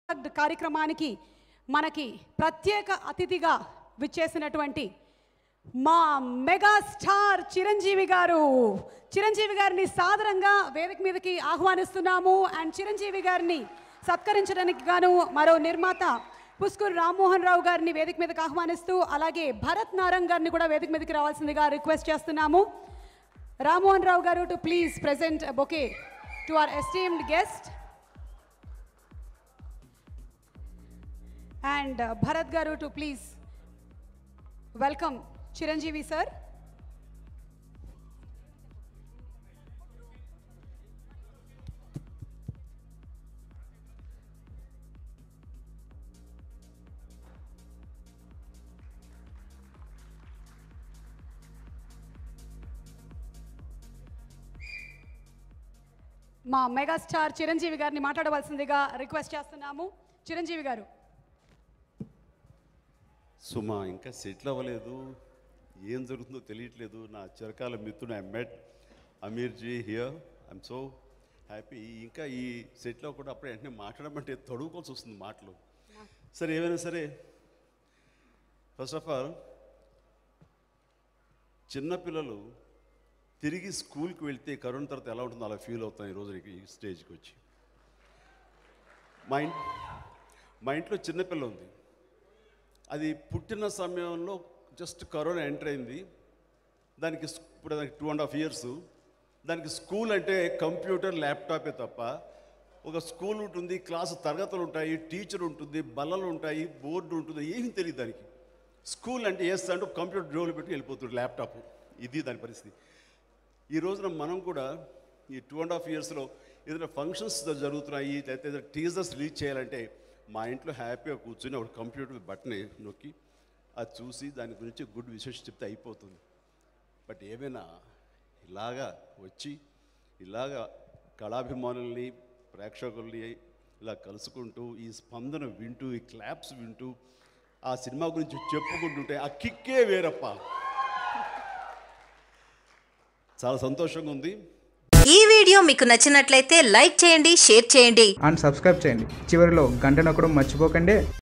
కార్యక్రమానికి మనకి ప్రత్యేక అతిథిగా విచ్చేసినటువంటి మా మెగా స్టార్ చిరంజీవి గారు చిరంజీవి గారిని సాదరంగా వేదిక మీదకి ఆహ్వానిస్తున్నాము అండ్ చిరంజీవి గారిని సత్కరించడానికి గాను మరో నిర్మాత పుష్కూరు రామ్మోహన్ రావు గారిని వేదిక మీదకి ఆహ్వానిస్తూ అలాగే భరత్ నారంగ్ గారిని కూడా వేదిక మీదకి రావాల్సిందిగా రిక్వెస్ట్ చేస్తున్నాము Rammohan Rao garu to please present bouquet to our esteemed guest and Bharat garu to please welcome Chiranjeevi sir మా మెగాస్టార్ చిరంజీవి గారిని మాట్లాడవలసిందిగా రిక్వెస్ట్ చేస్తున్నాము చిరంజీవి గారు సుమా ఇంకా సెటిల్ అవ్వలేదు ఏం జరుగుతుందో తెలియట్లేదు నా చిరకాల మిత్రుడు I met Amirji here I'm so happy ఇంకా ఈ సెటిల్ అవ్వకుండా అప్పుడే వెంటనే మాట్లాడమంటే తడుకోవాల్సి వస్తుంది మాటలు సరే ఏమైనా సరే ఫస్ట్ ఆఫ్ ఆల్ చిన్నపిల్లలు తిరిగి స్కూల్కి వెళ్తే కరోనా తర్వాత ఎలా ఉంటుందో అలా ఫీల్ అవుతాం ఈ రోజు ఈ స్టేజ్కి వచ్చి మా ఇంట్ మా ఇంట్లో చిన్నపిల్ల ఉంది అది పుట్టిన సమయంలో జస్ట్ కరోనా ఎంటర్ అయింది దానికి స్- ఇప్పుడు దానికి టూ అండ్ హాఫ్ ఇయర్స్ దానికి స్కూల్ అంటే కంప్యూటర్ ల్యాప్టాపే తప్ప ఒక స్కూల్ ఉంటుంది క్లాసు తరగతులు ఉంటాయి టీచర్ ఉంటుంది బల్లలు ఉంటాయి బోర్డు ఉంటుంది ఏమీ తెలియదు దానికి స్కూల్ అంటే వేస్తా అంటే కంప్యూటర్ జోలు పెట్టి వెళ్ళిపోతుంది ల్యాప్టాప్ ఇది దాని పరిస్థితి ఈ రోజున మనం కూడా ఈ టూ అండ్ హాఫ్ ఇయర్స్లో ఏదైనా ఫంక్షన్స్ జరుగుతున్నాయి లేకపోతే ఏదైనా టీజర్స్ రిలీజ్ చేయాలంటే మా ఇంట్లో హ్యాపీగా కూర్చొని ఒక కంప్యూటర్ బటన్ నొక్కి అది చూసి దాని గురించి గుడ్ విశేషం చెప్తే అయిపోతుంది బట్ ఏమైనా ఇలాగా వచ్చి ఇలాగా కళాభిమానుల్ని ప్రేక్షకుల్ని ఇలా కలుసుకుంటూ ఈ స్పందన వింటూ ఈ క్లాప్స్ వింటూ ఆ సినిమా గురించి చెప్పుకుంటుంటే ఆ కిక్కే వేరప్ప చాలా సంతోషంగా ఉంది ఈ వీడియో మీకు నచ్చినట్లయితే లైక్ చేయండి షేర్ చేయండి అండ్ సబ్స్క్రైబ్ చేయండి చివరిలో గంట నొక్కడం మర్చిపోకండి